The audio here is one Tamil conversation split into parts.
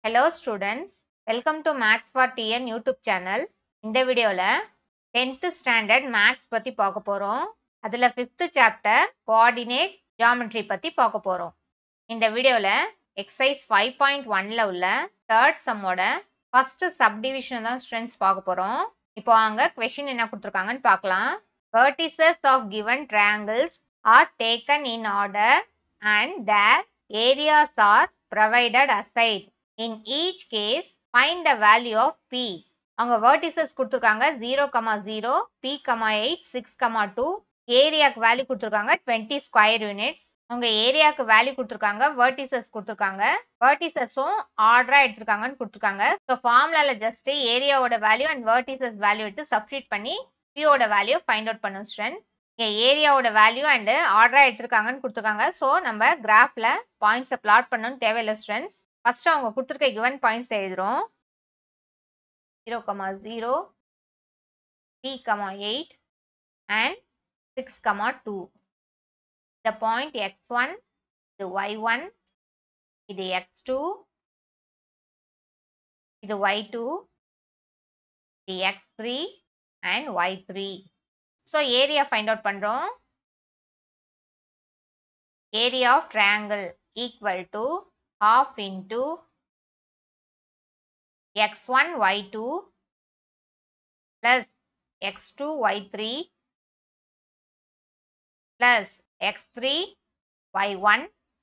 Hello students, welcome to Maths for TN YouTube channel இந்த வீடியோவில் 10th ஸ்டாண்டர்ட் மேக்ஸ் பற்றி பார்க்க போகிறோம் அதில் ஃபிஃப்த் சாப்டர் கோஆர்டினேட் ஜாமெட்ரி பற்றி பார்க்க போகிறோம் இந்த வீடியோவில் எக்ஸசைஸ் ஃபைவ் பாயிண்ட் ஒன்ல உள்ள தேர்ட் சம்மோட ஃபர்ஸ்ட் சப்டிவிஷன் தான் ஸ்டூடெண்ட்ஸ் பார்க்க போகிறோம் இப்போ வாங்க கொஷின் என்ன கொடுத்துருக்காங்கன்னு பார்க்கலாம் vertices of given triangles are taken in order and their areas are provided aside. In each case, find the value of P. அவங்க vertices கொடுத்துருக்காங்க zero comma zero P comma eight six comma two ஏரியாக்கு வேல்யூ கொடுத்துருக்காங்க டுவெண்ட்டி ஸ்கொயர் யூனிட்ஸ் உங்க ஏரியாவுக்கு வேல்யூ கொடுத்துருக்காங்க vertices கொடுத்துருக்காங்க verticesஸும் ஆர்டரா எடுத்திருக்காங்கன்னு கொடுத்துருக்காங்க ஸோ ஃபார்முலால ஜஸ்ட் ஏரியாவோட வேல்யூ அண்ட் vertices வேல்யூ எடுத்து சப்ஸ்டியூட் பண்ணி பியோட வேல்யூ ஃபைண்ட் அவுட் பண்ணும் ஸ்டூடெண்ட்ஸ் இங்கே ஏரியாவோட வேல்யூ அண்ட் ஆர்டரா எடுத்திருக்காங்கன்னு கொடுத்துருக்காங்க ஸோ நம்ம கிராஃப்ல பாயிண்ட்ஸை பிளாட் பண்ணணும்னு தேவையில்லை ஸ்டூடெண்ட்ஸ் ஃபர்ஸ்ட் அவங்க கொடுத்துருக்க கிவன் பாயிண்ட்ஸ் எழுதுறோம் zero comma zero P comma eight and six comma two இந்த பாயிண்ட் எக்ஸ் ஒன் இது ஒய் ஒன் இது எக்ஸ் டூ இது ஒய் டூ இது X three and Y three so area find out பண்ணுறோம் area of triangle equal to half into x1 y2 plus x2 y3 plus x3 y1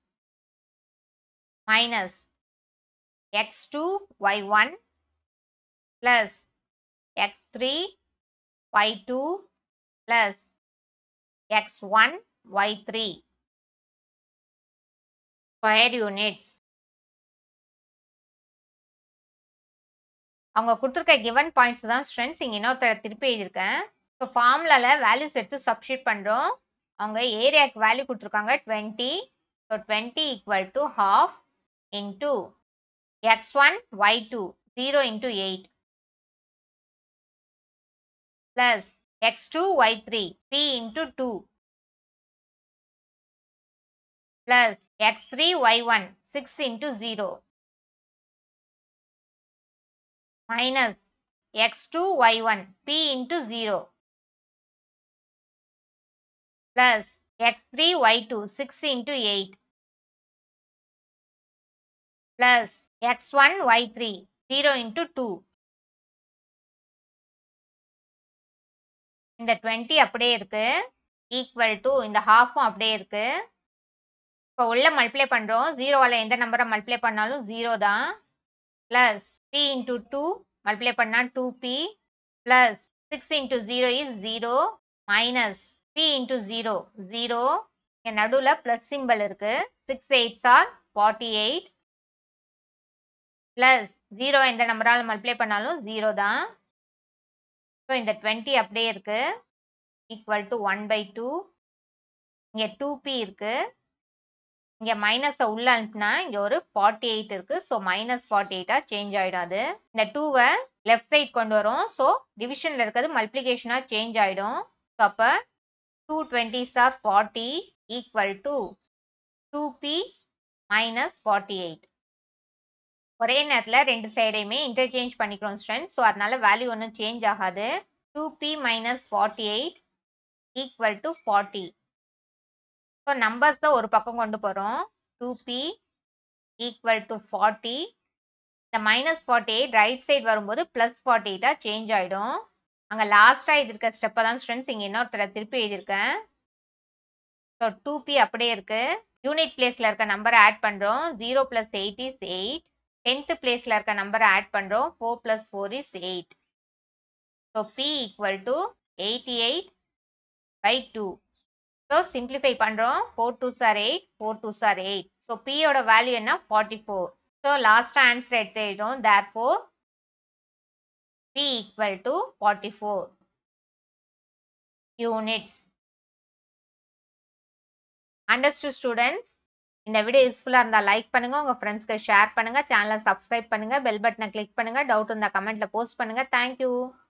minus x2 y1 plus x3 y2 plus x1 y3 square units அவங்க கொடுத்துருக்க கிவன் பாயிண்ட்ஸ் தான் ஸ்ட்ரென்த்ஸ் இங்கே இன்னொருத்தர திருப்பி எழுதியிருக்கேன் ஸோ ஃபார்முலால வேல்யூஸ் எடுத்து சப்ஸ்டியூட் பண்ணுறோம் அவங்க ஏரியாவுக்கு வேல்யூ கொடுத்துருக்காங்க twenty so twenty equal to half into X one Y two zero into eight plus X two Y three P into two plus X three Y one six into zero minus x2 y1 p into 0 plus x3 y2 6 into 8 plus x1 y3 0 into 2 இந்த 20 அப்படியே இருக்கு ஈக்குவல் டு இந்த ஹாஃபும் அப்படியே இருக்கு இப்போ உள்ள மல்டிப்ளை பண்றோம் ஜீரோவால எந்த நம்பரை மல்டிப்ளை பண்ணாலும் ஜீரோ தான் பிளஸ் p into 2 multiply பண்ணா 2p plus 6 into 0 is 0 minus p into 0 0 இங்க நடுவுல plus symbol இருக்கு 6 8s are 48 plus 0 எந்த நம்பரால மல்டிப்ளை பண்ணாலும் 0 தான் ஸோ இந்த 20 அப்படியே இருக்கு equal to one by two இங்க டூ பி இருக்கு இங்க மைனஸை உள்ள அனுப்புனா இங்க ஒரு ஃபார்ட்டி எயிட் இருக்கு ஸோ மைனஸ் ஃபார்ட்டி எயிட்டா சேஞ்ச் ஆயிடும் அது இந்த டூவை லெஃப்ட் சைட் கொண்டு வரும் ஸோ டிவிஷன்ல இருக்கிறது மல்டிபிளிகேஷனா சேஞ்ச் ஆயிடும் ஸோ அப்ப two twenties are forty equal to two P minus forty eight ஒரே நேரத்தில் ரெண்டு சைடையுமே இன்டர்சேஞ்ச் பண்ணிக்கிறோம் ஸ்டூடெண்ட் ஸோ அதனால வேல்யூ ஒன்றும் சேஞ்ச் ஆகாது two P minus forty eight equal to forty so numbers தான் ஒரு பக்கம் கொண்டு போகிறோம் two P equal to forty இந்த minus forty eight right side வரும்போது ப்ளஸ் ஃபார்ட்டி எயிட்டாக சேஞ்ச் ஆகிடும் அங்கே லாஸ்ட்டாக இது இருக்க ஸ்டெப்பை தான் ஸ்டூடெண்ட்ஸ் இங்கே இன்னொருத்தர திருப்பி எழுதியிருக்கேன் ஸோ டூ பி அப்படியே இருக்கு யூனிட் பிளேஸில் இருக்க நம்பரை ஆட் பண்ணுறோம் zero plus eight is eight tenth பிளேஸில் இருக்க நம்பரை ஆட் பண்ணுறோம் four plus four is eight so P equal to eighty eight by two so simplify பண்ணுறோம் four two are eight four two are eight so பியோட வேல்யூ என்ன ஃபார்ட்டி ஃபோர் ஸோ லாஸ்ட்டாக ஆன்சர் எடுத்து எழுதும் therefore P equal to forty four units understood students இந்த வீடியோ யூஸ்ஃபுல்லாக இருந்தால் லைக் பண்ணுங்க உங்கள் ஃப்ரெண்ட்ஸ்க்கு ஷேர் பண்ணுங்க சேனலை சப்ஸ்கிரைப் பண்ணுங்க பெல் பட்டனை கிளிக் பண்ணுங்க டவுட் இருந்தால் கமெண்ட்ல போஸ்ட் பண்ணுங்க தேங்க்யூ